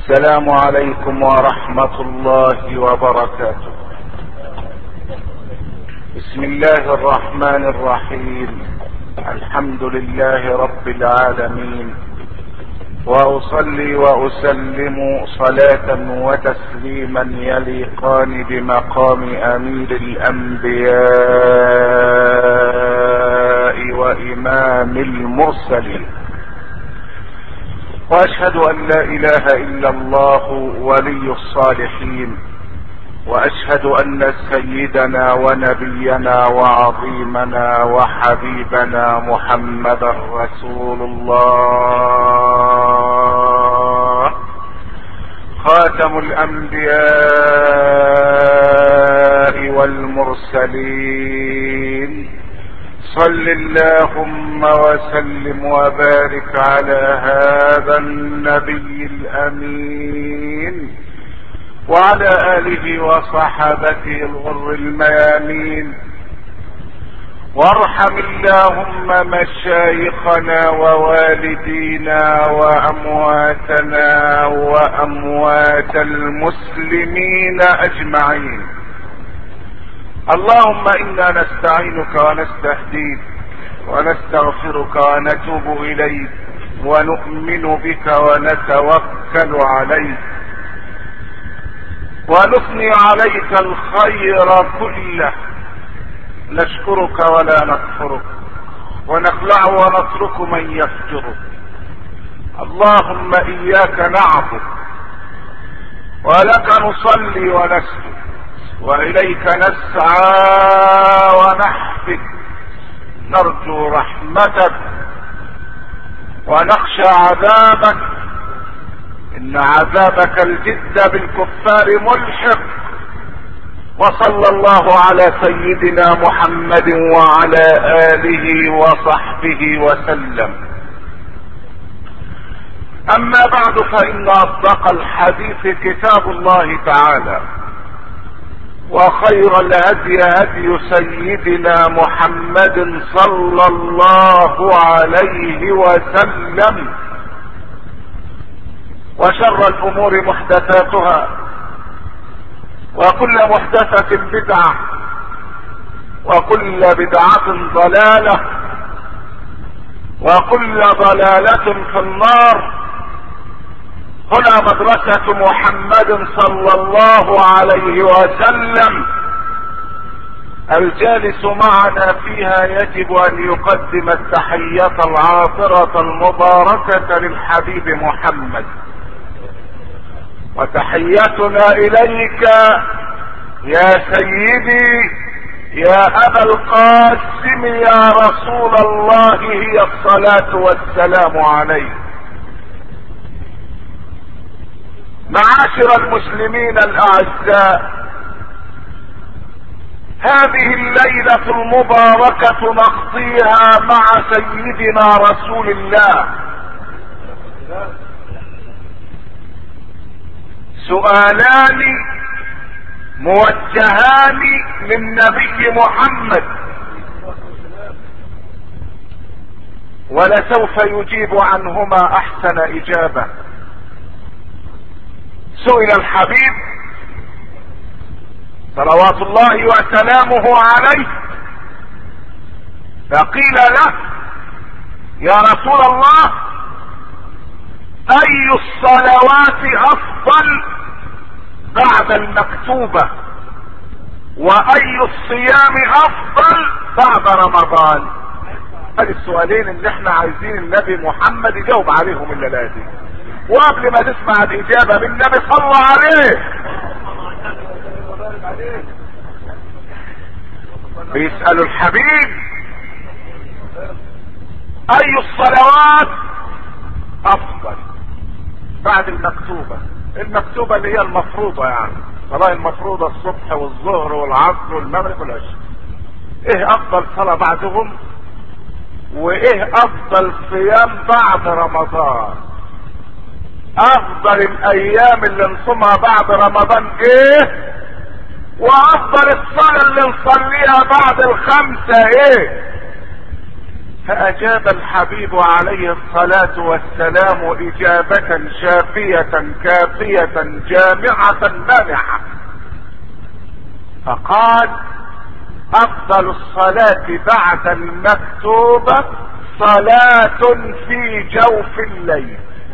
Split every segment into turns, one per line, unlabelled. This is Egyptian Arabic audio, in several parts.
السلام عليكم ورحمة الله وبركاته بسم الله الرحمن الرحيم الحمد لله رب العالمين واصلي واسلم صلاة وتسليما يليقان بمقام امير الانبياء وامام المرسلين واشهد ان لا اله الا الله ولي الصالحين واشهد ان سيدنا ونبينا وعظيمنا وحبيبنا محمدا رسول الله خاتم الانبياء والمرسلين صل اللهم وسلم وبارك على هذا النبي الامين وعلى اله وصحابته الغر الميامين وارحم اللهم مشايخنا ووالدينا وامواتنا واموات المسلمين اجمعين اللهم انا نستعينك ونستهديك ونستغفرك ونتوب اليك ونؤمن بك ونتوكل عليك ونثني عليك الخير كله نشكرك ولا نكفرك ونخلع ونترك من يفجرك اللهم اياك نعبد ولك نصلي ونسجد واليك نسعى ونحفد نرجو رحمتك ونخشى عذابك ان عذابك الجد بالكفار ملحق وصلى الله على سيدنا محمد وعلى اله وصحبه وسلم اما بعد فان اصدق الحديث كتاب الله تعالى وخير الهدي هدي سيدنا محمد صلى الله عليه وسلم وشر الامور محدثاتها وكل محدثة بدعة وكل بدعة ضلالة وكل ضلالة في النار هنا مدرسة محمد صلى الله عليه وسلم الجالس معنا فيها يجب ان يقدم التحية العاطرة المباركة للحبيب محمد وتحيتنا اليك يا سيدي يا ابا القاسم يا رسول الله هي الصلاة والسلام عليك معاشر المسلمين الاعزاء هذه الليلة المباركة نقضيها مع سيدنا رسول الله سؤالان موجهان للنبي محمد ولسوف يجيب عنهما احسن اجابة سئل الحبيب صلوات الله وسلامه عليه فقيل له يا رسول الله اي الصلوات افضل بعد المكتوبة واي الصيام افضل بعد رمضان هذه السؤالين اللي احنا عايزين النبي محمد يجاوب عليهم الليلة دي وقبل ما تسمع الاجابة من النبي صلى عليه بيسألوا الحبيب اي الصلوات افضل بعد المكتوبة المكتوبة اللي هي المفروضة يعني صلاة المفروضة الصبح والظهر والعصر والمغرب والعشاء ايه افضل صلاة بعدهم وايه افضل صيام بعد رمضان افضل الايام اللي نصومها بعد رمضان ايه وافضل الصلاة اللي نصليها بعد الخمسة ايه فاجاب الحبيب عليه الصلاة والسلام اجابة شافية كافية جامعة مانعة فقال افضل الصلاة بعد المكتوبة صلاة في جوف الليل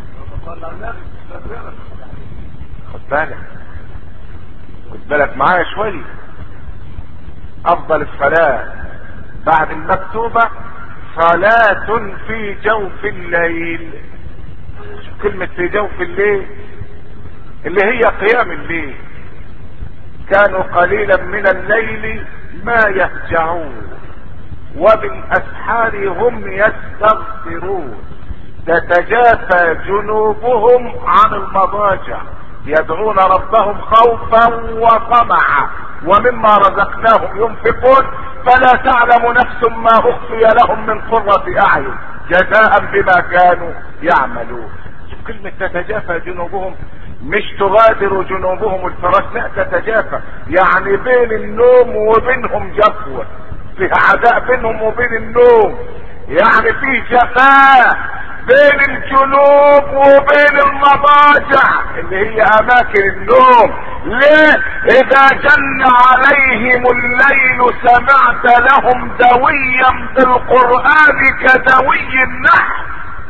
خد بالك خد بالك معايا شوية افضل الصلاة بعد المكتوبة صلاة في جوف الليل كلمة في جوف الليل اللي هي قيام الليل كانوا قليلا من الليل ما يهجعون وبالاسحار هم يستغفرون تتجافى جنوبهم عن المضاجع يدعون ربهم خوفا وطمعا ومما رزقناهم ينفقون فلا تعلم نفس ما اخفي لهم من قرة اعين جزاء بما كانوا يعملون كلمة تتجافى جنوبهم مش تغادر جنوبهم الفراش لا تتجافى يعني بين النوم وبينهم جفوة في عداء بينهم وبين النوم يعني في جفاء بين الجنوب وبين المضاجع اللي هي اماكن النوم ليه اذا جن عليهم الليل سمعت لهم دويا بالقرآن كدوي النحل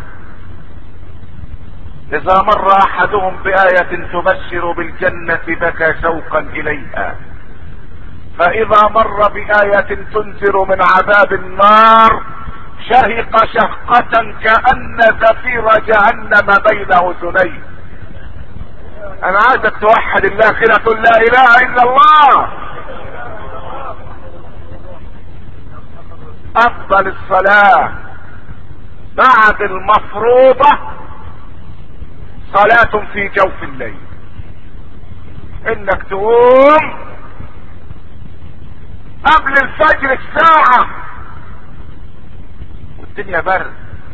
اذا مر احدهم بآية تبشر بالجنة بكى شوقا اليها فاذا مر بآية تنذر من عذاب النار شهق شهقة كأن زفير جهنم بين اذنيه انا عايزك توحد الله كده تقول لا اله الا الله افضل الصلاة بعد المفروضة صلاة في جوف الليل انك تقوم قبل الفجر الساعة والدنيا برد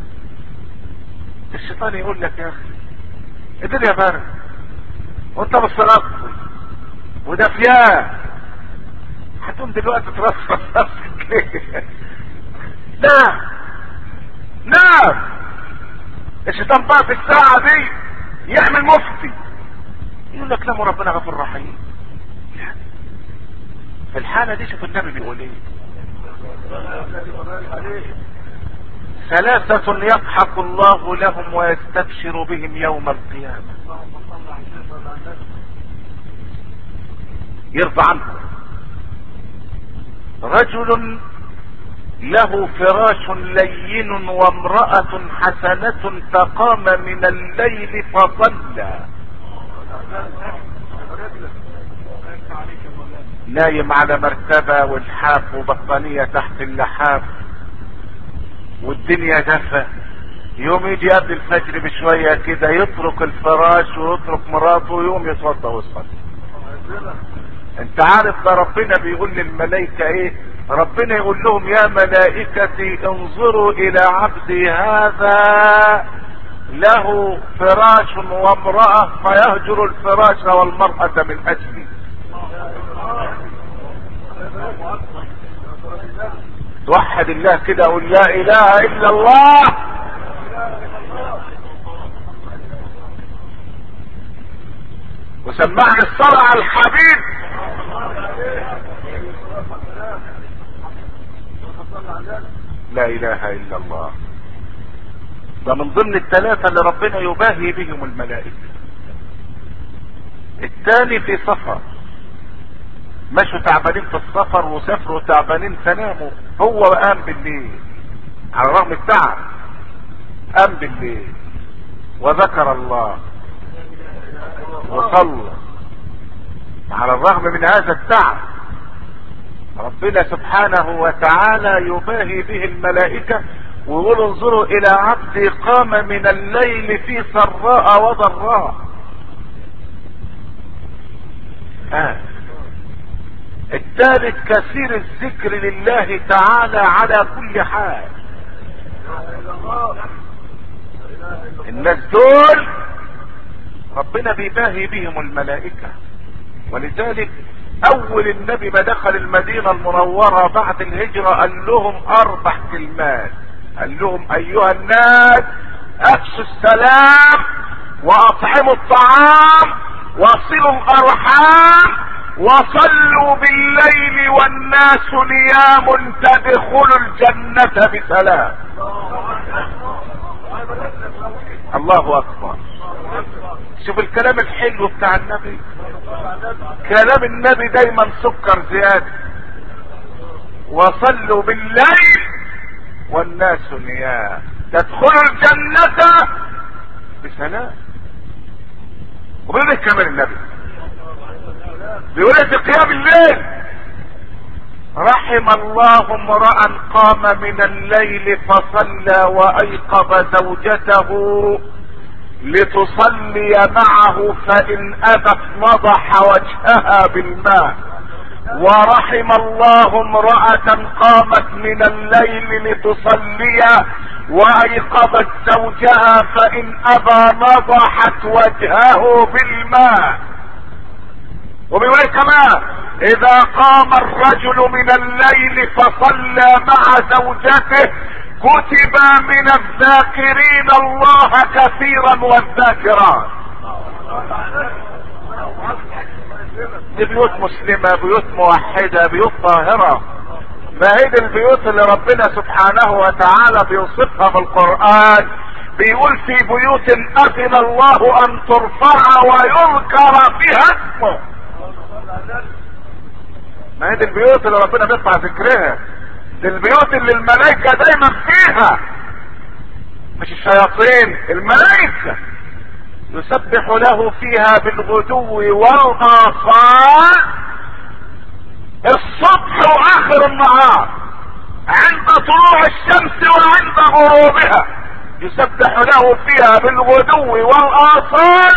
الشيطان يقول لك يا اخي الدنيا برد وانت مسترقي ودافيان هتقوم دلوقتي ترصص نفسك ليه لا لا الشيطان بقى في الساعة دي يعمل مفتي يقول لك لا ربنا غفور رحيم في الحالة دي شوف النبي بيقول ايه ثلاثة يضحك الله لهم ويستبشر بهم يوم القيامة يرضى عنهم رجل له فراش لين وامرأة حسنة فقام من الليل فصلى نايم على مرتبة والحاف وبطانية تحت اللحاف والدنيا دفى يوم يجي قبل الفجر بشوية كده يترك الفراش ويترك مراته ويقوم يتوضى ويصلي انت عارف ده ربنا بيقول للملائكة ايه ربنا يقول لهم يا ملائكتي انظروا الى عبدي هذا له فراش وامرأة فيهجر الفراش والمرأة من اجلي توحد الله كده قول لا اله الا الله وسمعني الصلاة على الحبيب لا اله الا الله ده من ضمن الثلاثة اللي ربنا يباهي بهم الملائكة الثاني في سفر مشوا تعبانين في السفر وسافروا تعبانين فناموا هو قام بالليل على رغم التعب قام بالليل وذكر الله وصلى على الرغم من هذا التعب ربنا سبحانه وتعالى يباهي به الملائكة ويقول انظروا الى عبدي قام من الليل في سراء وضراء آه. الثالث كثير الذكر لله تعالى على كل حال الناس دول ربنا بيباهي بهم الملائكة ولذلك اول النبي ما دخل المدينة المنورة بعد الهجرة قال لهم اربع كلمات قال لهم ايها الناس افشوا السلام واطعموا الطعام وصلوا الارحام وصلوا بالليل والناس نيام تدخلوا الجنة بسلام الله اكبر شوف الكلام الحلو بتاع النبي كلام النبي دايما سكر زيادة وصلوا بالليل والناس نيام تدخلوا الجنة بسلام وبيقول ايه كمان النبي بيقول ايه في قيام الليل رحم الله امرأ قام من الليل فصلى وايقظ زوجته لتصلي معه فان ابت نضح وجهها بالماء ورحم الله امرأة قامت من الليل لتصلي وايقظت زوجها فان ابى نضحت وجهه بالماء وبيقول كمان اذا قام الرجل من الليل فصلى مع زوجته كتب من الذاكرين الله كثيرا والذاكرات دي بيوت مسلمة بيوت موحدة بيوت طاهرة ما هي دي البيوت اللي ربنا سبحانه وتعالى بيوصفها في القرآن بيقول في بيوت اذن الله ان ترفع ويذكر فيها اسمه ما هي دي البيوت اللي ربنا بيرفع ذكرها دي البيوت اللي الملائكة دايما فيها مش الشياطين الملائكة يسبح له فيها بالغدو والاصال الصبح واخر النهار عند طلوع الشمس وعند غروبها يسبح له فيها بالغدو والاصال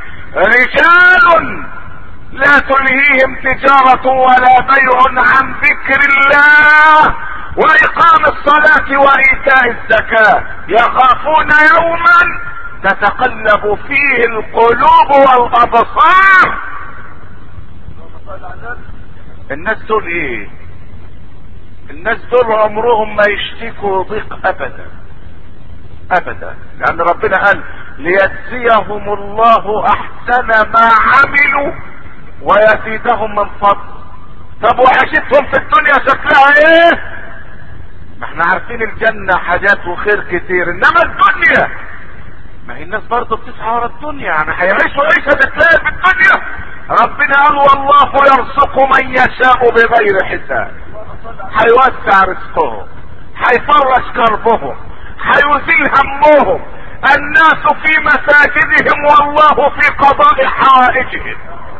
رجال لا تلهيهم تجارة ولا بيع عن ذكر الله واقام الصلاة وايتاء الزكاة يخافون يوما تتقلب فيه القلوب والابصار الناس دول ايه الناس دول عمرهم ما يشتكوا ضيق ابدا ابدا لان ربنا قال ليجزيهم الله احسن ما عملوا ويزيدهم من فضل طب وعيشتهم في الدنيا شكلها ايه ما احنا عارفين الجنة حاجات وخير كتير انما الدنيا ما هي الناس برضه بتسعى ورا الدنيا يعني هيعيشوا عيشة تتلاقي في الدنيا ربنا قال والله يرزق من يشاء بغير حساب هيوسع رزقهم هيفرش كربهم هيزيل همهم الناس في مساجدهم والله في قضاء حوائجهم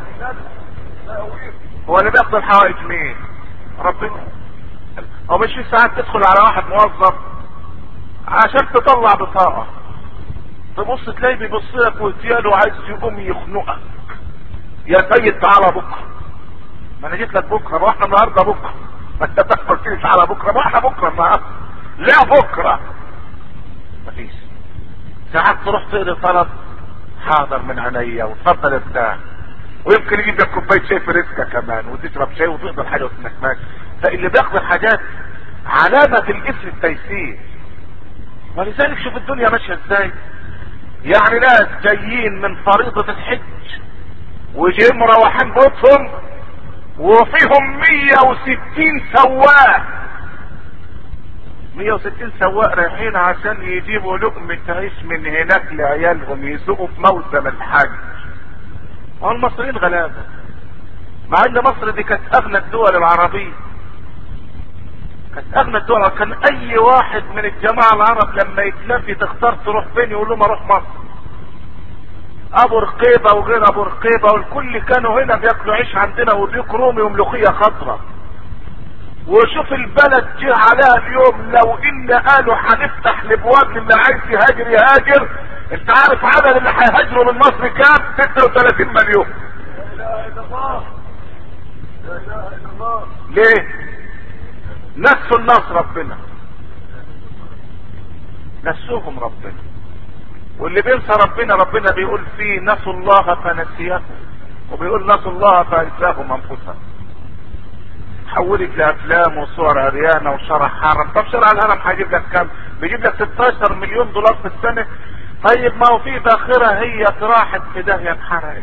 هو اللي بيقضي الحوائج مين ربنا هو مش في ساعات تدخل على واحد موظف عشان تطلع بطاقة تبص تلاقي بيبص لك وتياله عايز يقوم يخنقك يا سيد تعالى بكره ما انا جيت لك بكره ما احنا النهارده بكره ما انت تدخل فيه تعالى بكره ما احنا بكره النهارده لا بكره مفيش ساعات تروح تقضي طلب حاضر من عينيا وتفضل ارتاح ويمكن يجيب لك كوبايه شاي فريسكا كمان وتشرب شاي وتقدر حاجه وانك ماشي فاللي بيقضي الحاجات علامه الاسم التيسير ولذلك شوف الدنيا ماشيه ازاي يعني ناس جايين من فريضه الحج وجايين مروحين بيوتهم وفيهم 160 سواق 160 سواق رايحين عشان يجيبوا لقمة عيش من هناك لعيالهم يسوقوا في موسم الحج والمصريين غلابة مع ان مصر دي كانت اغنى الدول العربية كانت اغنى الدول كان اي واحد من الجماعة العرب لما يتلفي تختار تروح فين يقول لهم اروح مصر ابو رقيبه وغير ابو رقيبه والكل كانوا هنا بياكلوا عيش عندنا وديك رومي وملوخيه خضراء وشوف البلد جه عليها اليوم لو ان قالوا هنفتح الابواب اللي عايز يهاجر يهاجر انت عارف عدد اللي هيهاجروا من مصر كام 36 مليون ليه نسوا الناس ربنا نسوهم ربنا واللي بينسى ربنا ربنا بيقول فيه نسوا الله فنسيهم وبيقول نسوا الله فانساهم انفسهم حولت لافلام وصور عريانه وشرح حرم طب شرع الهرم هيجيب لك كام بيجيب لك 16 مليون دولار في السنه طيب ما هو في باخره هي راحت في داهيه انحرقت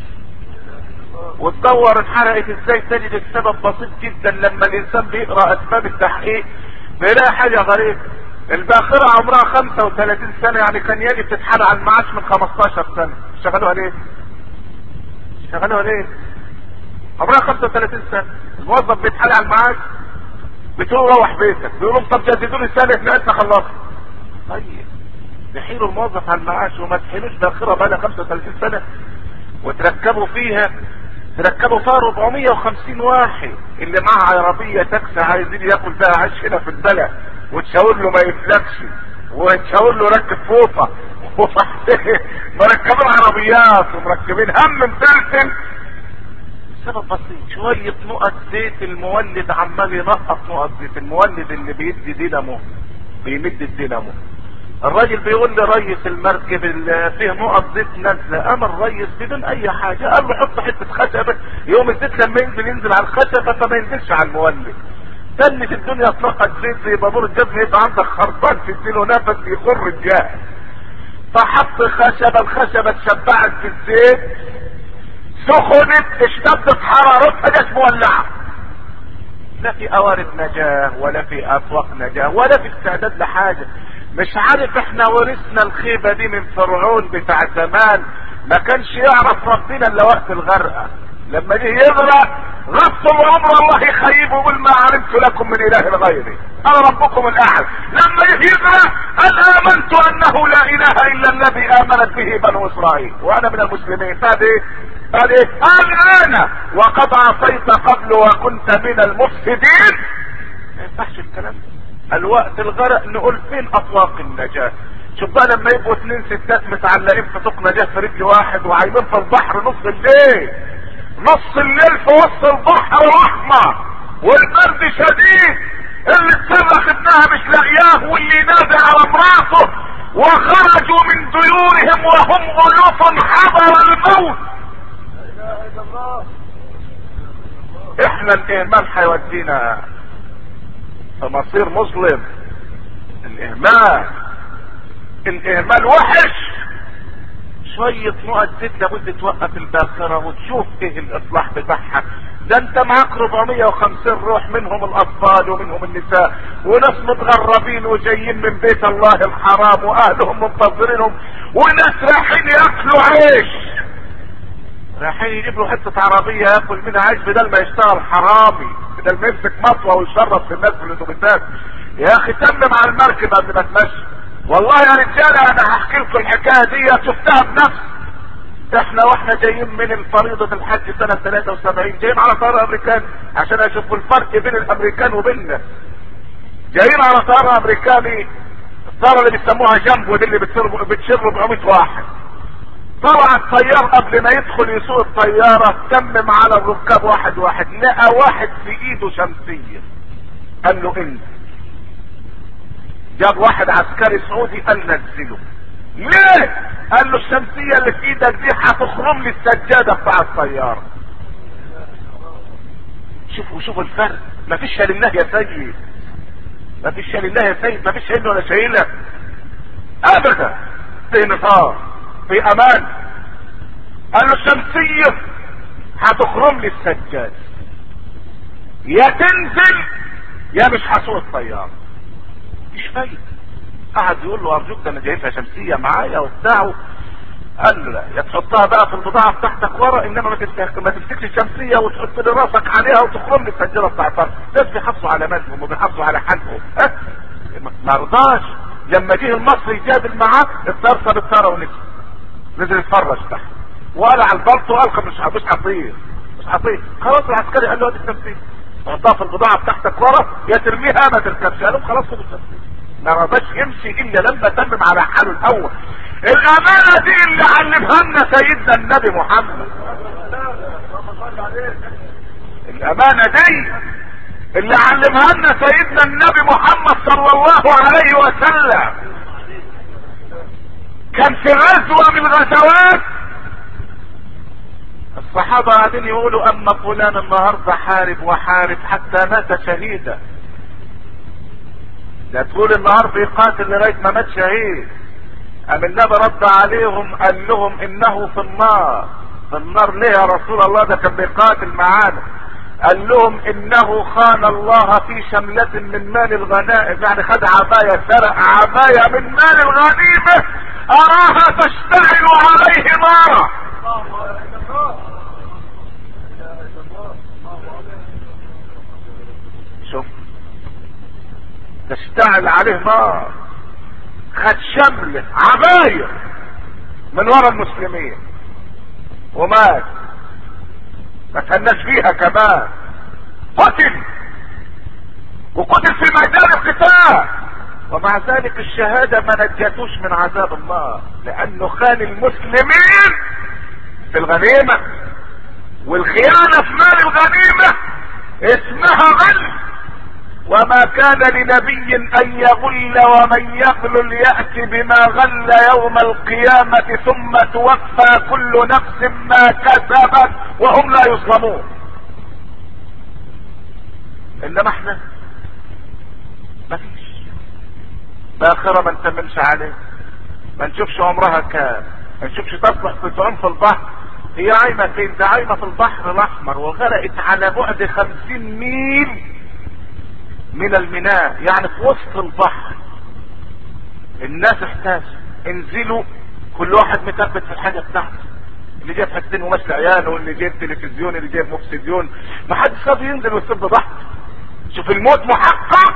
وتدور انحرقت ازاي تجد السبب بسيط جدا لما الانسان بيقرا اسباب التحقيق بيلاقي حاجه غريبه الباخرة عمرها 35 سنة يعني كان يجب تتحال على المعاش من 15 سنة شغلوها ليه؟ شغلوها ليه؟ عمرها 35 سنة الموظف بيتحال على المعاش بتقول روح بيتك بيقولوا طب جددوا لي سنة احنا لسه خلصنا طيب تحيلوا الموظف على المعاش وما تحيلوش باخرة بقى 35 سنة وتركبوا فيها تركبوا فيها 450 واحد اللي معاه عربية تاكسي عايزين ياكل بقى عيش هنا في البلد وتشاور له ما يفلكش وتشاور له ركب فوطه مركبين عربيات ومركبين هم متلتل سبب بسيط شوية نقط زيت المولد عمال ينقط نقط زيت المولد اللي بيدي دينامو بيمد الدينامو الراجل بيقول لي ريس المركب اللي فيه نقط زيت نازله قام الريس بدون اي حاجه قال له حط حته خشبه يوم الزيت لما ينزل ينزل على الخشبه فما ينزلش على المولد تني في الدنيا تنقط زيت زي بابور الجزم يبقى عندك خربان في الدين ونفس بيخر الجاه فحط خشبة الخشبة اتشبعت في الزيت سخنت اشتدت حرارتها جت مولعة لا في قوارب نجاة ولا في اسواق نجاة ولا في استعداد لحاجة مش عارف احنا ورثنا الخيبة دي من فرعون بتاع زمان ما كانش يعرف ربنا الا وقت الغرقة لما جه يغرق غص العمر الله يخيبه يقول ما علمت لكم من اله غيري انا ربكم الاعلى لما جه يغرق قال امنت انه لا اله الا الذي امنت به بنو اسرائيل وانا من المسلمين بعد ايه قال ايه قال انا وقد عصيت قبل وكنت من المفسدين ما ينفعش الكلام ده الوقت الغرق نقول فين اطواق النجاه شوف بقى لما يبقوا اتنين ستات متعلقين في طوق نجاه في رجل واحد وعايمين في البحر نص الليل نص الليل في وسط البحر الاحمر والبرد شديد اللي تصرخ ابنها مش لاقياه واللي ينادي على مراته وخرجوا من ديورهم وهم الوف حضر الموت احنا الاهمال هيودينا في مصير مظلم الاهمال الاهمال وحش شوية نقط زيت لابد توقف الباخرة وتشوف ايه الاصلاح بتاعها ده انت معاك 450 روح منهم الاطفال ومنهم النساء وناس متغربين وجايين من بيت الله الحرام واهلهم منتظرينهم وناس رايحين ياكلوا عيش رايحين يجيب له حته عربيه ياكل منها عيش بدل ما يشتغل حرامي بدل ما يمسك مطوه ويشرب في الناس في الاتوبيسات يا اخي تمم على المركب قبل ما تمشي والله يا رجاله انا هحكي لكم الحكايه دي شفتها بنفسي احنا واحنا جايين من فريضة الحج سنة 73 جايين على طيارة امريكان عشان اشوف الفرق بين الامريكان وبيننا جايين على طيارة امريكاني الطيارة اللي بيسموها جنبو دي اللي بتشير بتشير 400 واحد طلع الطيار قبل ما يدخل يسوق الطيارة تمم على الركاب واحد واحد لقى واحد في ايده شمسية قال له انت جاب واحد عسكري سعودي قال نزله ليه قال له الشمسية اللي في ايدك دي هتخرم لي السجادة بتاع الطيارة شوفوا شوفوا الفرق مفيش لله يا سيد مفيش لله يا سيد مفيش شايل ولا شايلة ابدا في نصار في امان قال له الشمسية هتخرم لي السجادة يا تنزل يا مش هسوق الطيارة مش فايدة قعد يقول له ارجوك ده انا جايبها شمسيه معايا وبتاع قال له لا يا تحطها بقى في البضاعه بتاعتك ورا انما ما تفتك ما تفتكش الشمسيه وتحط لي راسك عليها وتخرم لي السجاده بتاعتك الناس بيحافظوا على مالهم وبيحافظوا على حالهم ها ما رضاش لما جه المصري يجادل معاه اترصد الطياره ونزل نزل يتفرج تحت وقال على البلطو قال مش مش هطير مش هطير خلاص العسكري قال له ادي الشمسيه تحطها في البضاعه بتاعتك ورا يا ترميها ما تركبش قال لهم خلاص خد الشمسيه ما رضاش يمشي الا لما تمم على حاله الاول الامانه دي اللي علمها لنا سيدنا النبي محمد الامانه دي اللي علمها لنا سيدنا النبي محمد صلى الله عليه وسلم كان في غزوه من الغزوات الصحابة قاعدين يقولوا اما فلان النهاردة حارب وحارب حتى مات شهيدا ده تقول النهار بيقاتل لغاية ما مات شهيد ام النبي رد عليهم قال لهم انه في النار في النار ليه يا رسول الله ده كان بيقاتل معانا قال لهم انه خان الله في شملة من مال الغنائم يعني خد عباية سرق عباية من مال الغنيمة اراها تشتعل عليه نارا شوف تشتعل عليه نار خد شملة عباية من ورا المسلمين ومات ما تهناش فيها كمان قتل وقتل في ميدان القتال ومع ذلك الشهادة ما نجتوش من عذاب الله لانه خان المسلمين في الغنيمة والخيانة في مال الغنيمة اسمها غل وما كان لنبي ان يغل ومن يغل يأتي بما غل يوم القيامة ثم توفى كل نفس ما كسبت وهم لا يظلمون انما احنا ما فيش باخرة ما نتممش عليه ما نشوفش عمرها كام ما نشوفش تصلح في تعوم في البحر هي عايمة فين ده عايمة في البحر الاحمر وغرقت على بعد خمسين ميل من الميناء يعني في وسط البحر الناس احتاسوا انزلوا كل واحد مثبت في الحاجة بتاعته اللي جايب حاجتين وماشي عياله واللي جايب تلفزيون اللي جايب مكسديون ما حدش راضي ينزل ويسيب ضحك شوف الموت محقق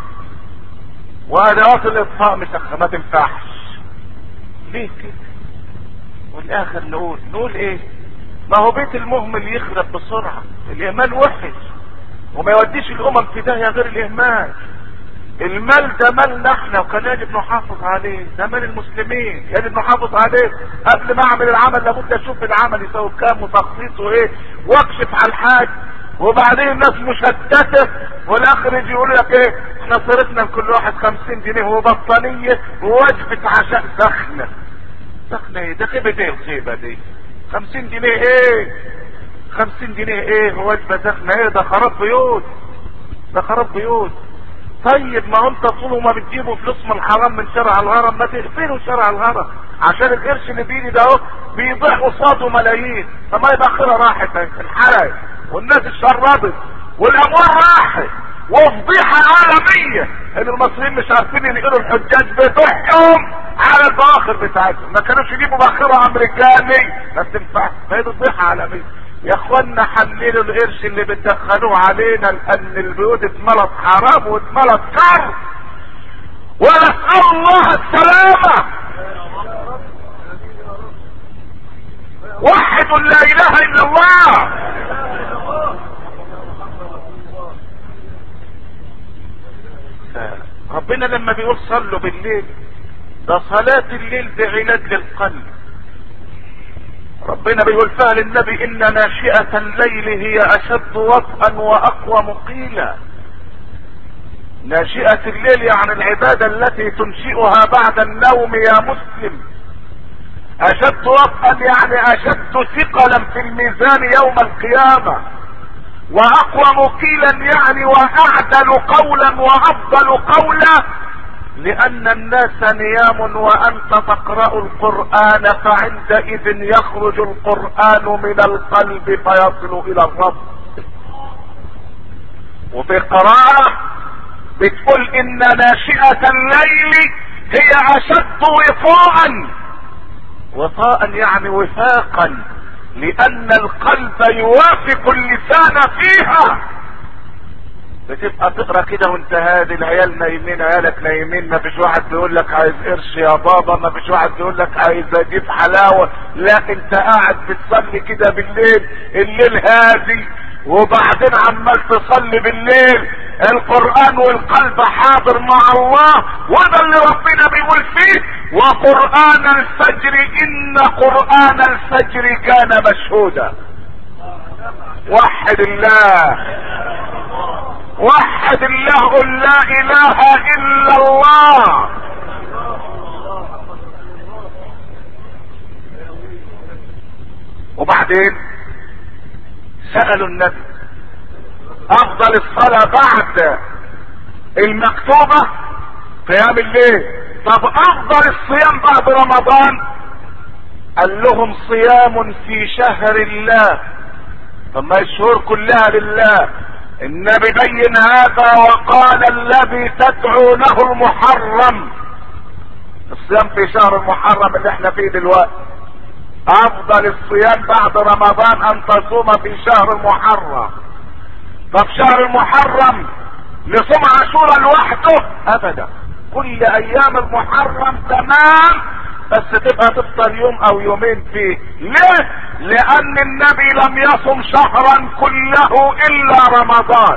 وادوات الاطفاء مش ما تنفعش ليه كده والاخر نقول نقول ايه ما هو بيت المهمل يخرب بسرعة الاهمال وحش وما يوديش الامم في داهيه غير الاهمال المال ده مالنا احنا وكان يجب نحافظ عليه ده مال المسلمين يجب نحافظ عليه قبل ما اعمل العمل لابد اشوف العمل يساوي كام وتخصيصه ايه واكشف على الحاج وبعدين الناس مشتته والاخر يجي يقول لك ايه احنا صرفنا لكل واحد خمسين جنيه وبطانية ووجبة عشاء سخنة سخنة ايه ده خيبة ايه الخيبة دي خمسين جنيه ايه خمسين جنيه ايه وجبة سخنة ايه ده خراب بيوت ده خراب بيوت طيب ما انت طول ما بتجيبوا فلوس من الحرام من شارع الهرم ما تقفلوا شارع الهرم عشان القرش اللي بيجي ده اهو بيضيع قصاده ملايين فما يبقى اخرها راحت الحرق والناس اتشردت والاموال راحت وفضيحة عالمية ان المصريين مش عارفين ينقلوا الحجاج بتوعهم على البواخر بتاعتهم ما كانوش يجيبوا باخرة امريكاني ما تنفعش فهي ضيحة عالمية يا اخوانا حللوا القرش اللي بتدخلوه علينا لان البيوت اتملت حرام واتملت كر ونسأل الله السلامة وحدوا لا اله الا الله ربنا لما بيقول صلوا بالليل ده صلاة الليل ده علاج للقلب ربنا بيقول فيها للنبي ان ناشئة الليل هي اشد وطئا واقوى مقيلا ناشئة الليل يعني العبادة التي تنشئها بعد النوم يا مسلم اشد وطئا يعني اشد ثقلا في الميزان يوم القيامة واقوى مقيلا يعني واعدل قولا وافضل قولا لان الناس نيام وانت تقرأ القرآن فعندئذ يخرج القرآن من القلب فيصل الى الرب وفي قراءة بتقول ان ناشئة الليل هي اشد وفاء وفاء يعني وفاقا لان القلب يوافق اللسان فيها بتبقى تقرا كده وانت هادي العيال نايمين عيالك نايمين ما فيش واحد بيقول لك عايز قرش يا بابا ما فيش واحد بيقول لك عايز اجيب حلاوه لا انت قاعد بتصلي كده بالليل الليل هادي وبعدين عمال تصلي بالليل القرآن والقلب حاضر مع الله وده اللي ربنا بيقول فيه وقرآن الفجر إن قرآن الفجر كان مشهودا وحد الله وحد الله قل لا إله إلا الله وبعدين سألوا النبي افضل الصلاة بعد المكتوبة قيام الليل طب افضل الصيام بعد رمضان قال لهم صيام في شهر الله طب ما الشهور كلها لله النبي بين هذا وقال الذي تدعونه المحرم الصيام في شهر المحرم اللي احنا فيه دلوقتي افضل الصيام بعد رمضان ان تصوم في شهر المحرم طب شهر المحرم نصوم عاشوراء لوحده ابدا كل ايام المحرم تمام بس تبقى تفطر يوم او يومين فيه ليه لان النبي لم يصم شهرا كله الا رمضان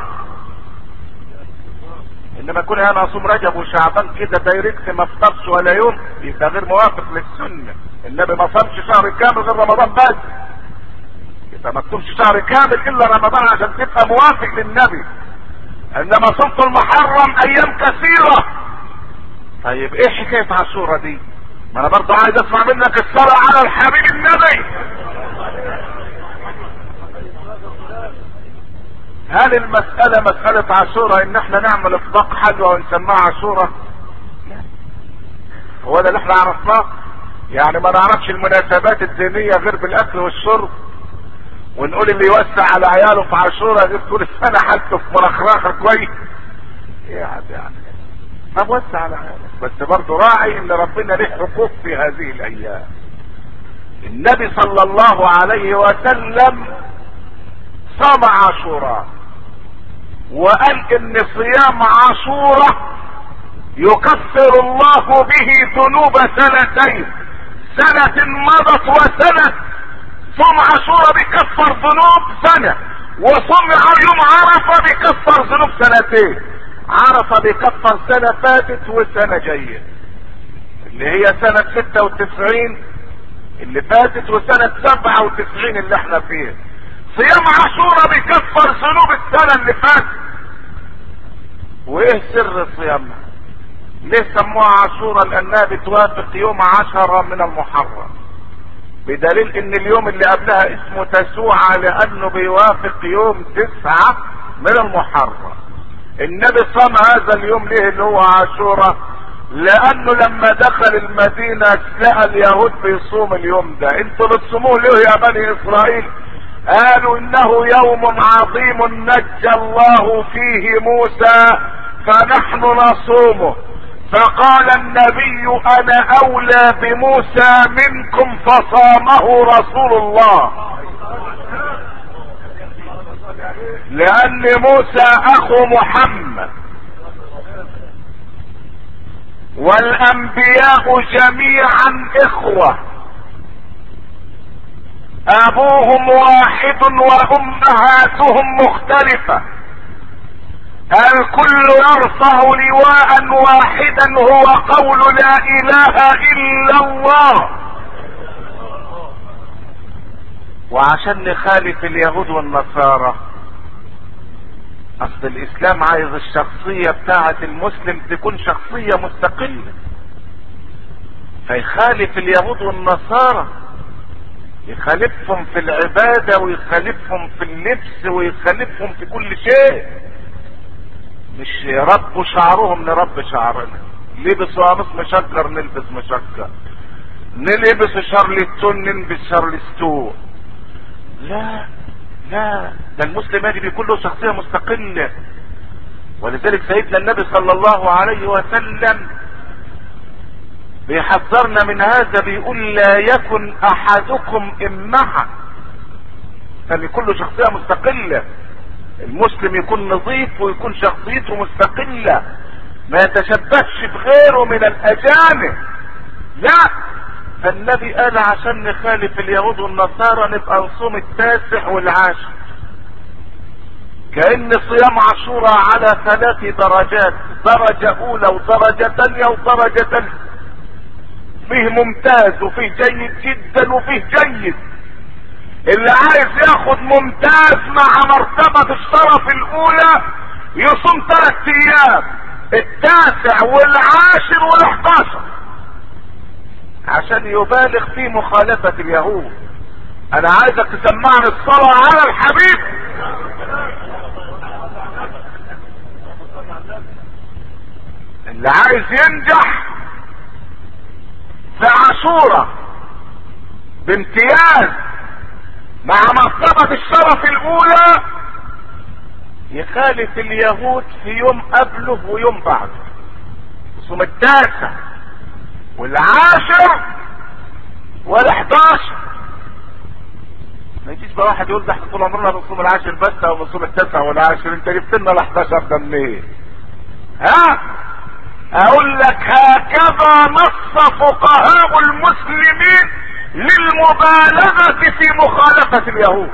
انما كل انا اصوم رجب وشعبان كده دايركت ما افطرش ولا يوم يبقى غير موافق للسنه النبي ما صامش شهر كامل غير رمضان بس يبقى ما تصومش شهر كامل الا رمضان عشان تبقى موافق للنبي انما صمت المحرم ايام كثيره طيب ايه حكايه عاشوره دي ما انا برضه عايز اسمع منك الصلاة على الحبيب النبي هل المسألة مسألة عاشورة ان احنا نعمل اطباق حلوة ونسميها عاشورة هو ده اللي احنا عرفناه يعني ما نعرفش المناسبات الدينية غير بالاكل والشرب ونقول اللي يوسع على عياله في عاشورة غير طول السنة حالته في مرخراخة كويس يعني يعني طب وسع على عيالك بس برضه راعي ان ربنا له حقوق في هذه الايام النبي صلى الله عليه وسلم صام عاشوراء وقال ان صيام عاشوراء يكفر الله به ذنوب سنتين سنة مضت وسنة صوم عاشوراء بيكفر ذنوب سنة وصوم يوم عرفة بيكفر ذنوب سنتين عرفة بيكفر سنة فاتت وسنة جاية اللي هي سنة ستة وتسعين اللي فاتت وسنة سبعة وتسعين اللي احنا فيها صيام عاشوراء بيكفر ذنوب السنة اللي فاتت وايه سر صيامها ليه سموها عاشوراء لانها بتوافق يوم عشرة من المحرم بدليل ان اليوم اللي قبلها اسمه تسوعة لانه بيوافق يوم تسعة من المحرم النبي صام هذا اليوم ليه اللي هو عاشوراء لانه لما دخل المدينة لقى اليهود بيصوم اليوم ده انتوا بتصوموه ليه يا بني اسرائيل قالوا انه يوم عظيم نجى الله فيه موسى فنحن نصومه فقال النبي انا اولى بموسى منكم فصامه رسول الله لان موسى اخو محمد والانبياء جميعا اخوة ابوهم واحد وامهاتهم مختلفة الكل يرفع لواء واحدا هو قول لا اله الا الله وعشان نخالف اليهود والنصارى اصل الاسلام عايز الشخصية بتاعة المسلم تكون شخصية مستقلة فيخالف اليهود والنصارى يخالفهم في العبادة ويخالفهم في اللبس ويخالفهم في كل شيء مش يربوا شعرهم نربي شعرنا لبسوا قميص مشجر نلبس مشجر نلبس شارلستون نلبس شارلستون لا لا ده المسلم يجب يكون له شخصية مستقلة ولذلك سيدنا النبي صلى الله عليه وسلم بيحذرنا من هذا بيقول لا يكن احدكم امعة فليكون له شخصية مستقلة المسلم يكون نظيف ويكون شخصيته مستقلة ما يتشبهش بغيره من الاجانب لا فالنبي قال عشان نخالف اليهود والنصارى نبقى نصوم التاسع والعاشر كأن صيام عاشوراء على ثلاث درجات درجة اولى ودرجة ثانية ودرجة ثالثة فيه ممتاز وفيه جيد جدا وفيه جيد اللي عايز ياخد ممتاز مع مرتبة الشرف الاولى يصوم ثلاث ايام التاسع والعاشر والاحداشر عشان يبالغ في مخالفة اليهود انا عايزك تسمعني الصلاة على الحبيب اللي عايز ينجح في عاشورة بامتياز مع مرتبة الشرف الاولى يخالف اليهود في يوم قبله ويوم بعده يصوم التاسع والعاشر والحداشر ما يجيش بقى واحد يقول ده احنا طول عمرنا بنصوم العاشر بس او بنصوم التاسع والعاشر انت جبت لنا ال 11 ده منين؟ ها؟ اقول لك هكذا نص فقهاء المسلمين للمبالغة في مخالفة اليهود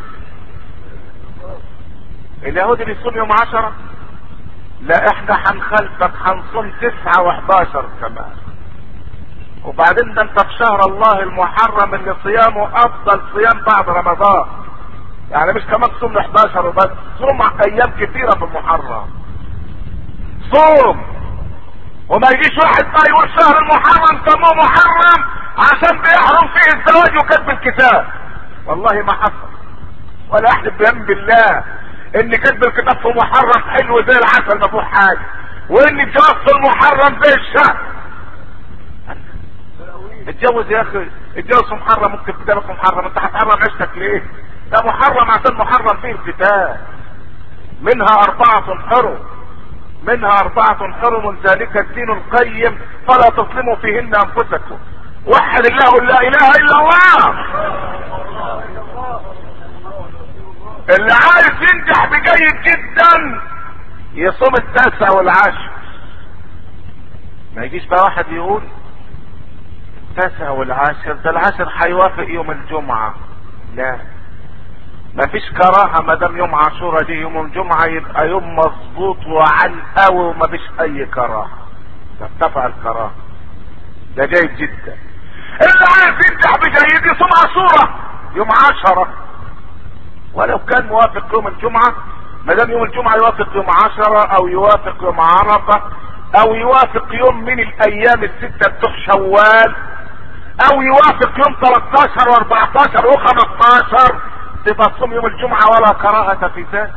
اليهود بيصوم يوم عشرة لا احنا هنخالفك هنصوم تسعة وحداشر كمان وبعدين ده انت في شهر الله المحرم اللي صيامه افضل صيام بعد رمضان يعني مش كمان تصوم 11 وبس صوم ايام كثيرة في المحرم صوم وما يجيش واحد بقى يقول شهر المحرم سموه محرم عشان بيحرم فيه الزواج وكتب الكتاب والله ما حصل ولا احلف بيم بالله ان كتب الكتاب في محرم حلو زي العسل ما فيهوش حاجه وان الجواز في المحرم زي الشهر اتجوز يا اخي اتجوز في محرم ممكن كتابك في محرم انت هتحرم عيشتك ليه ده محرم عشان محرم فيه الكتاب منها اربعة حرم منها أربعة حرم ذلك الدين القيم فلا تظلموا فيهن أنفسكم وحد الله لا إله إلا الله اللي عايز ينجح بجيد جدا يصوم التاسع والعاشر ما يجيش بقى واحد يقول التاسع والعاشر ده العاشر هيوافق يوم الجمعة لا ما فيش كراهة ما دام يوم عاشوراء دي يوم الجمعة يبقى يوم مظبوط وعن قوي وما فيش اي كراهة ترتفع الكراهة ده جيد جدا اللي عايز ينجح بجيد يصوم عاشوراء يوم عشرة ولو كان موافق يوم الجمعة ما دام يوم الجمعة يوافق يوم عشرة او يوافق يوم عرفة او يوافق يوم من الايام الستة بتوع شوال او يوافق يوم 13 و14 و15 تبقى تصوم يوم الجمعة ولا كراهة في ذلك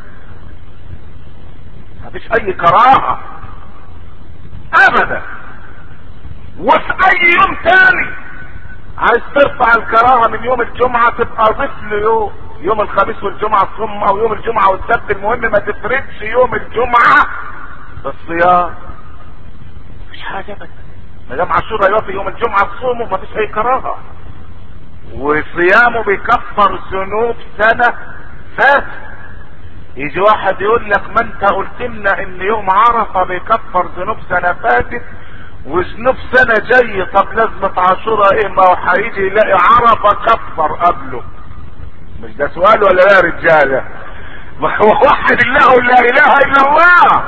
مفيش اي كراهة ابدا وفي اي يوم تاني عايز ترفع الكراهة من يوم الجمعة تبقى ضيف له يوم يوم الخميس والجمعة تصوم او يوم الجمعة والسبت المهم ما تفردش يوم الجمعة بالصيام مفيش حاجة بس ما دام عاشوراء يوافق يوم الجمعة تصومه مفيش اي كراهة وصيامه بيكفر ذنوب سنة فات يجي واحد يقول لك ما انت قلت لنا ان يوم عرفة بيكفر ذنوب سنة فاتت وذنوب سنة جاي طب لازمة عاشوراء ايه ما هو هيجي يلاقي عرفة كفر قبله مش ده سؤال ولا لا يا رجالة ما هو وحد الله لا اله الا الله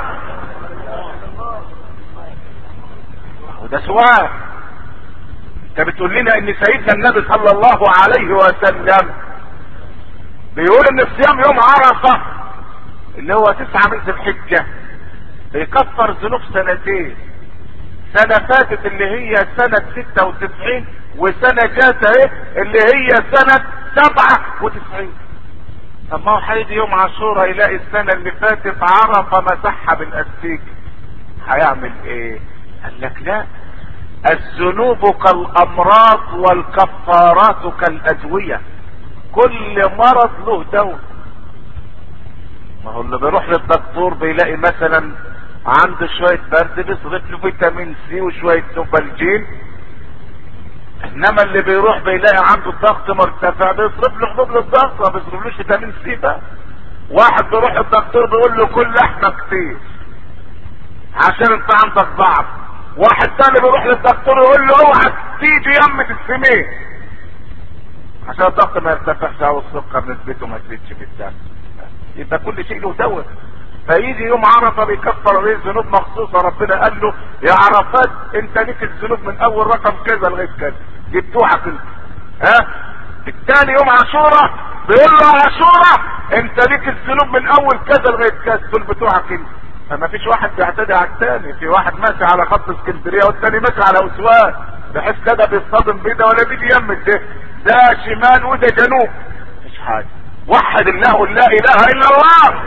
وده سؤال انت بتقول لنا ان سيدنا النبي صلى الله عليه وسلم بيقول ان الصيام يوم عرفة اللي هو تسعة من ذي الحجة بيكفر ذنوب سنتين سنة فاتت اللي هي سنة ستة وتسعين وسنة جات اهي اللي هي سنة سبعة وتسعين طب ما هو هيجي يوم عاشوراء يلاقي السنة اللي فاتت عرفة مسحها بالاستيك هيعمل ايه قال لك لا الذنوب كالامراض والكفارات كالادوية كل مرض له دواء ما هو اللي بيروح للدكتور بيلاقي مثلا عنده شوية برد بيصرف له فيتامين سي وشوية نوبالجين انما اللي بيروح بيلاقي عنده الضغط مرتفع بيصرف له حبوب للضغط ما بيصرفلوش فيتامين سي بقى واحد بيروح للدكتور بيقول له كل لحمة كتير عشان انت عندك ضعف واحد تاني بيروح للدكتور يقول له اوعى تيجي يمة السمين عشان الضغط ما يرتفعش او السكر نسبته ما تزيدش في الدم يبقى كل شيء له دواء فيجي يوم عرفه بيكفر عليه ذنوب مخصوصه ربنا قال له يا عرفات انت ليك الذنوب من اول رقم كذا لغايه كذا دي بتوعك انت ها الثاني يوم عاشوراء بيقول له عاشوراء انت ليك الذنوب من اول كذا لغايه كذا دول بتوعك انت فما فيش واحد بيعتدي على الثاني في واحد ماشي على خط اسكندريه والثاني ماشي على اسوان بحيث لا ده بيصطدم بيه ده ولا دي بيمت ده ده شمال وده جنوب مش حاجه وحد الله قل لا اله الا الله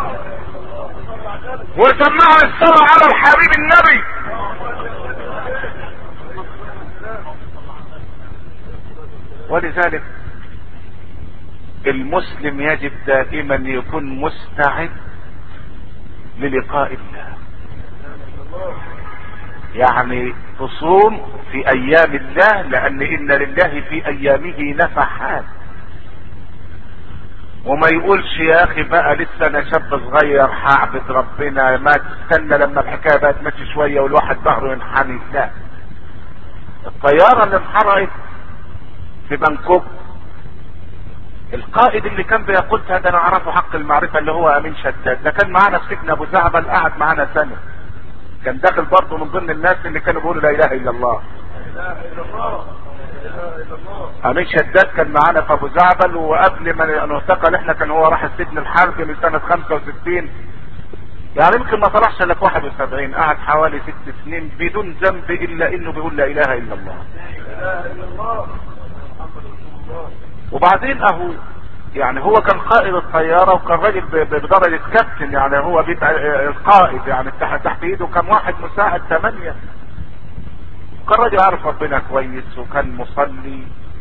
وسمعوا الصلاة على الحبيب النبي ولذلك المسلم يجب دائما يكون مستعد للقاء الله يعني تصوم في ايام الله لان ان لله في ايامه نفحات وما يقولش يا اخي بقى لسه انا شاب صغير هعبد ربنا ما تستنى لما الحكايه بقى تمشي شويه والواحد ظهره ينحني لا الطياره اللي انحرقت في بانكوك القائد اللي كان بيقودها ده انا اعرفه حق المعرفه اللي هو امين شداد ده كان معانا في سجن ابو زعبل قعد معانا سنه كان داخل برضه من ضمن الناس اللي كانوا بيقولوا لا اله الا الله امين شداد كان معانا في ابو زعبل وقبل ما نعتقل احنا كان هو راح السجن الحربي من سنه 65 يعني يمكن ما طلعش الا في 71 قعد حوالي ست سنين بدون ذنب الا انه بيقول لا اله الا الله وبعدين اهو يعني هو كان قائد الطياره وكان راجل بدرجه كابتن يعني هو بيت القائد يعني تحت تحت ايده كان واحد مساعد ثمانيه كان راجل عارف ربنا كويس وكان مصلي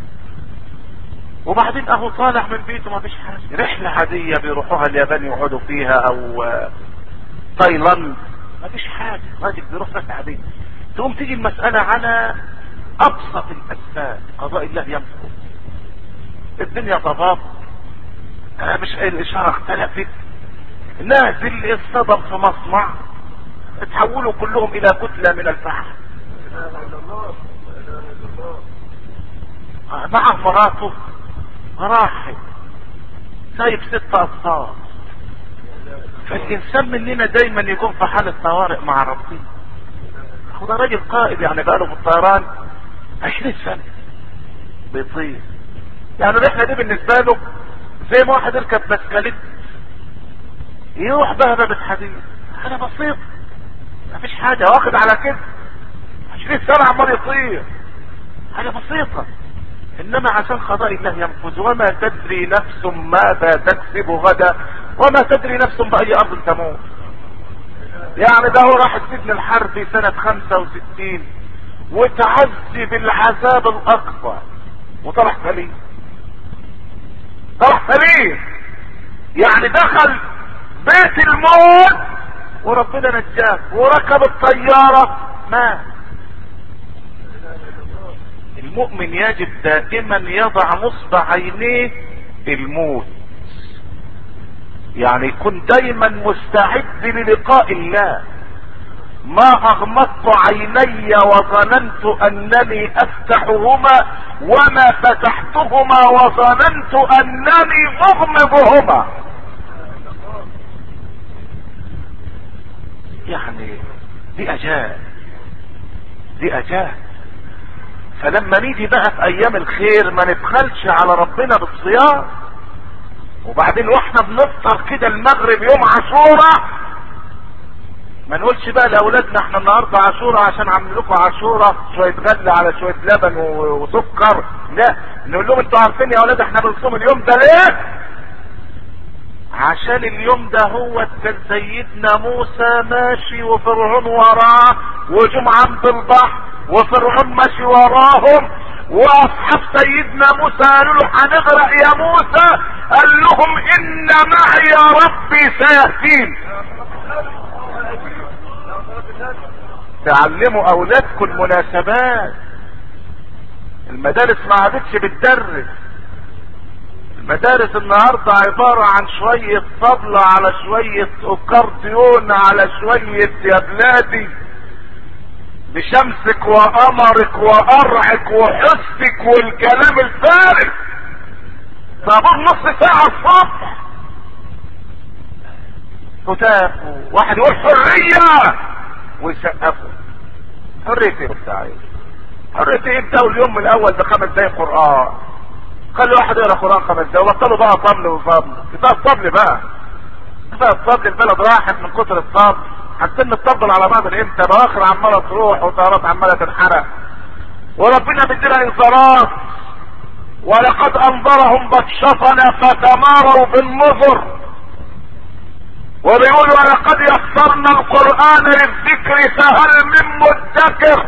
وبعدين اهو طالع من بيته ما فيش حاجه رحله عاديه بيروحوها اليابان يقعدوا فيها او تايلاند ما فيش حاجه راجل بيروح رحله عاديه تقوم تيجي المساله على ابسط الاسباب قضاء الله ينفذ الدنيا ضباب آه مش الاشاره اختلفت نازل الصدم في مصنع اتحولوا كلهم الى كتله من الفحم آه مع مراته راحت سايب ست اطفال فالانسان مننا دايما يكون في حاله طوارئ مع ربنا هو ده راجل قائد يعني بقاله في الطيران 20 سنه بيطير يعني الرحله دي بالنسبه له زي ما واحد يركب بسكليت يروح بها باب حديد حاجه بسيطه مفيش حاجه واخد على كده 20 سنه عمال يطير حاجه بسيطه انما عشان قضاء الله ينفذ وما تدري نفس ماذا تكسب غدا وما تدري نفس باي ارض تموت يعني ده هو راح السجن الحربي سنة 65 وتعذب العذاب الاكبر وطلع سليم طلع سليم يعني دخل بيت الموت وربنا نجاه وركب الطيارة مات المؤمن يجب دائما يضع نصب عينيه الموت يعني يكون دايما مستعد للقاء الله ما اغمضت عيني وظننت انني افتحهما وما فتحتهما وظننت انني اغمضهما يعني دي اجال دي اجال فلما نيجي بقى في ايام الخير ما نبخلش على ربنا بالصيام وبعدين واحنا بنفطر كده المغرب يوم عاشوراء ما نقولش بقى لاولادنا احنا النهارده عاشوراء عشان عامل لكم عاشوراء شويه غله على شويه لبن وسكر لا نقول لهم انتوا عارفين يا اولاد احنا بنصوم اليوم ده ليه عشان اليوم ده هو كان سيدنا موسى ماشي وفرعون وراه وجم عند البحر وفرعون ماشي وراهم واصحاب سيدنا موسى قالوا له هنغرق يا موسى قال لهم ان معي ربي سيهدين تعلموا اولادكم المناسبات المدارس ما عادتش بتدرس المدارس النهاردة عبارة عن شوية طبلة على شوية اكارديون على شوية يا بلادي بشمسك وقمرك وقرعك وحسك والكلام الفارغ طابور نص ساعة الصبح هتاف واحد يقول حرية ويسقفوا حرية ايه بتاعي حرية ايه ابدأوا اليوم من الاول بخمس دقايق قرآن خلي واحد يقرا قرآن خمس دقايق وبطلوا بقى طبل وفضل كفاية الطبل بقى كفاية الطبل البلد راحت من كتر الطبل هتسن الطبل على بعض الامتى بواخر عمالة تروح وطيارات عمالة تنحرق وربنا بيدينا انذارات ولقد انظرهم بطشتنا فتماروا بالنظر وبيقول ولقد يسرنا القرآن للذكر فهل من مدكر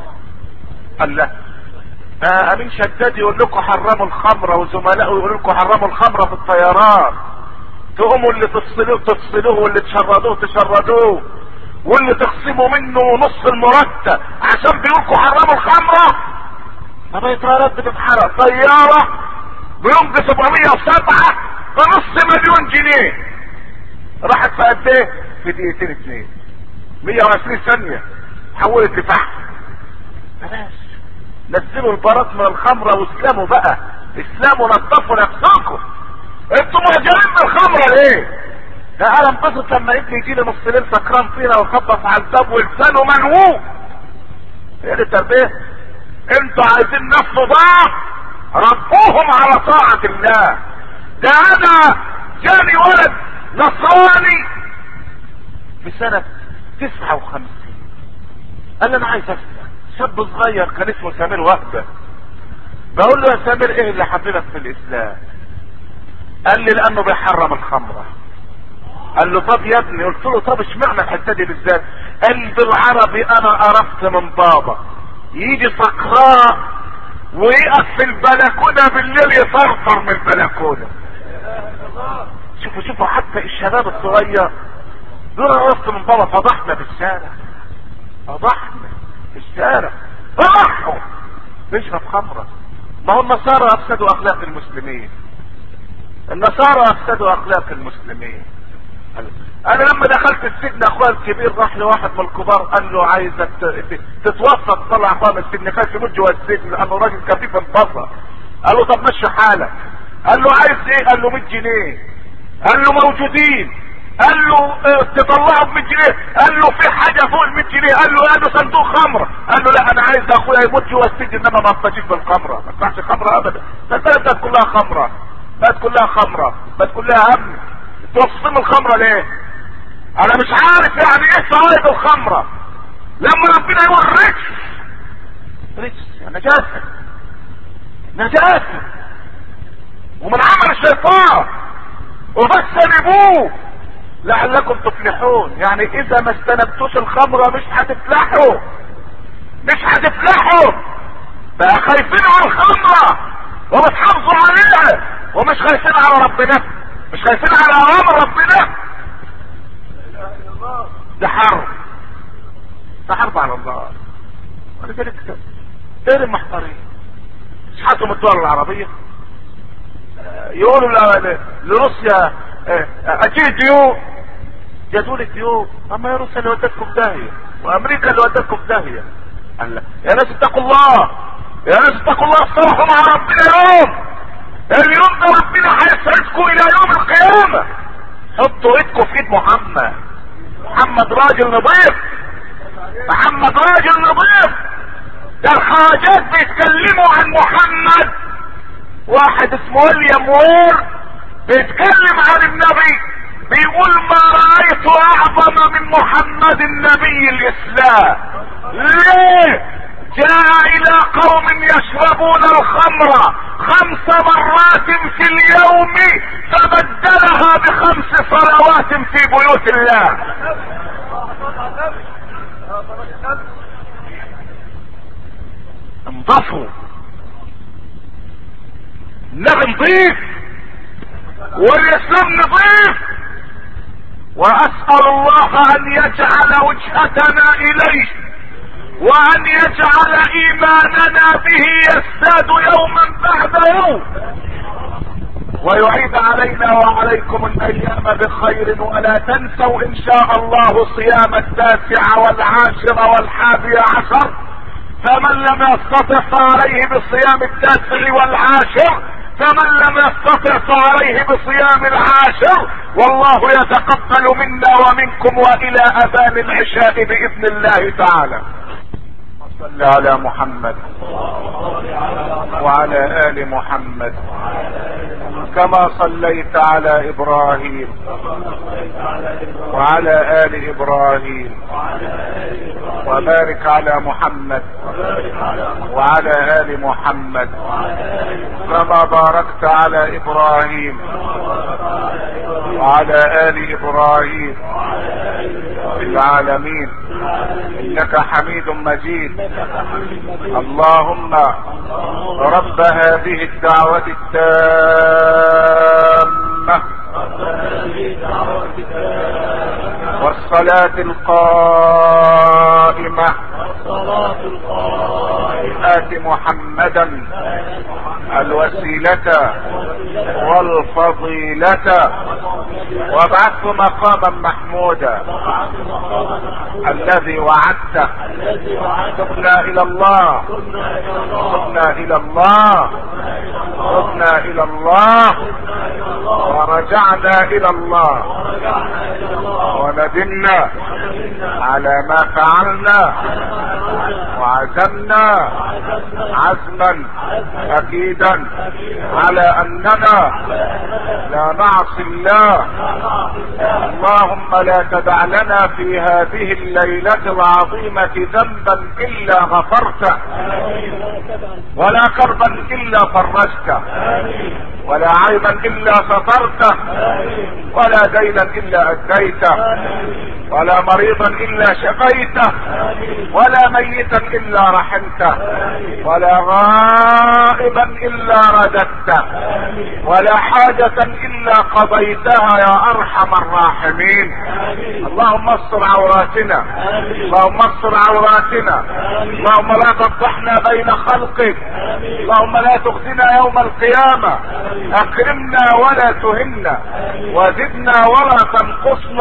قال لا آه امين شداد يقول لكم حرموا الخمره وزملائه يقولوا لكم حرموا الخمره في الطيران تقوموا اللي تفصلوه تفصلوه واللي تشردوه تشردوه واللي تخصموا منه نص المرتب عشان بيقولكم حرموا الخمره طب الطيارات بتتحرق طياره بيمضي 707 بنص مليون جنيه راحت في قد ايه؟ في دقيقتين اتنين 120 ثانيه حولت لفحم بلاش نزلوا البارات من الخمرة واسلموا بقى اسلموا نظفوا نفسكم انتوا مهجرين بالخمرة ليه ده انا انبسط لما ابني يجي لي نص ليل سكران فينا ويخبط على الباب ولسانه منهوب هي دي التربيه انتوا عايزين ناس نضاف ربوهم على طاعة الله ده انا جاني ولد نصراني في سنة تسعة وخمسين قال لي انا عايز اسلم شاب صغير كان اسمه سمير وهبة بقول له يا سمير ايه اللي حبيبك في الاسلام قال لي لانه بيحرم الخمرة قال له طب يا ابني قلت له طب اشمعنى الحته دي بالذات قال بالعربي انا قرفت من بابا يجي سكراء ويقف في البلكونه بالليل يفرفر من البلكونه شوفوا شوفوا حتى الشباب الصغير دول قرفت من بابا فضحنا في الشارع فضحنا في الشارع فضحوا بيشرب خمره ما هو النصارى افسدوا اخلاق المسلمين النصارى افسدوا اخلاق المسلمين انا لما دخلت السجن اخويا الكبير راح لواحد من الكبار قال له عايزك تتوسط طلع اخويا من السجن خايف يموت جوه السجن لانه راجل كفيف البصر قال له طب مشي حالك قال له عايز ايه قال له 100 جنيه قال له موجودين قال له اه تطلعه ب 100 جنيه قال له في حاجه فوق ال 100 جنيه قال له هذا صندوق خمره قال له لا انا عايز اخويا يموت جوه السجن انما ما افتشيش بالخمره ما تفتحش خمره ابدا ده البلد كلها خمره بقت كلها خمره بقت كلها امن توصم الخمره ليه انا مش عارف يعني ايه فوائد الخمره لما ربنا يقول رجس رجس نجاسه نجاسه ومن عمل الشيطان وبجتنبوه لعلكم تفلحون يعني اذا ما استنبتوش الخمره مش هتفلحوا مش هتفلحوا بقى خايفين على الخمره وبتحافظوا عليها ومش خايفين على ربنا مش خايفين على اوامر ربنا ده حرب ده حرب على الله ولذلك غير المحتارين مش حاكم الدول العربية يقولوا لروسيا اجيب ديو جاتوا لك ديو اما يا روسيا اللي ودتكم في داهية وامريكا اللي ودتكم في داهية قال لا يا ناس اتقوا الله يا ناس اتقوا الله اصطلحوا مع ربنا يوم اليوم ده ربنا هيسعدكم الى يوم القيامة حطوا ايدكم في ايد محمد محمد راجل نظيف محمد راجل نظيف ده الخواجات بيتكلموا عن محمد واحد اسمه ويليام وير بيتكلم عن النبي بيقول ما رأيت اعظم من محمد النبي الاسلام ليه جاء الى قوم يشربون الخمر خمس مرات في اليوم فبدلها بخمس صلوات في بيوت الله انضفوا النبي نضيف والاسلام نضيف واسأل الله ان يجعل وجهتنا اليه وان يجعل ايماننا به يزداد يوما بعد يوم ويعيد علينا وعليكم الايام بخير ولا تنسوا ان شاء الله صيام التاسع والعاشر والحادي عشر فمن لم يستطع فعليه بصيام التاسع والعاشر فمن لم يستطع فعليه بصيام العاشر والله يتقبل منا ومنكم والى اذان العشاء باذن الله تعالى صل على محمد وعلى ال محمد كما صليت على ابراهيم وعلى ال ابراهيم وبارك على محمد وعلى ال محمد كما باركت على ابراهيم وعلى ال ابراهيم في العالمين انك حميد مجيد اللهم رب هذه الدعوة التامة والصلاة القائمة آت محمدا الوسيلة والفضيلة وابعثه مقاما محمودا الذي وعدته تبنا الى الله تبنا الى الله تبنا الى الله ورجعنا الى الله وندمنا على ما فعلنا وعزمنا عزما اكيدا على اننا لا نعصي الله اللهم لا تدع لنا في هذه الليلة العظيمة ذنبا الا غفرته ولا كربا الا فرجته ولا عيبا الا سترته ولا دينا الا اديته ولا مريضا الا شفيته ولا ميتا الا رحمته ولا غائبا الا رددته ولا حاجة الا قضيتها يا ارحم الراحمين اللهم استر عوراتنا اللهم استر عوراتنا اللهم لا تفضحنا بين خلقك اللهم لا تخزنا يوم القيامة اكرمنا ولا تهنا وزدنا ولا تنقصنا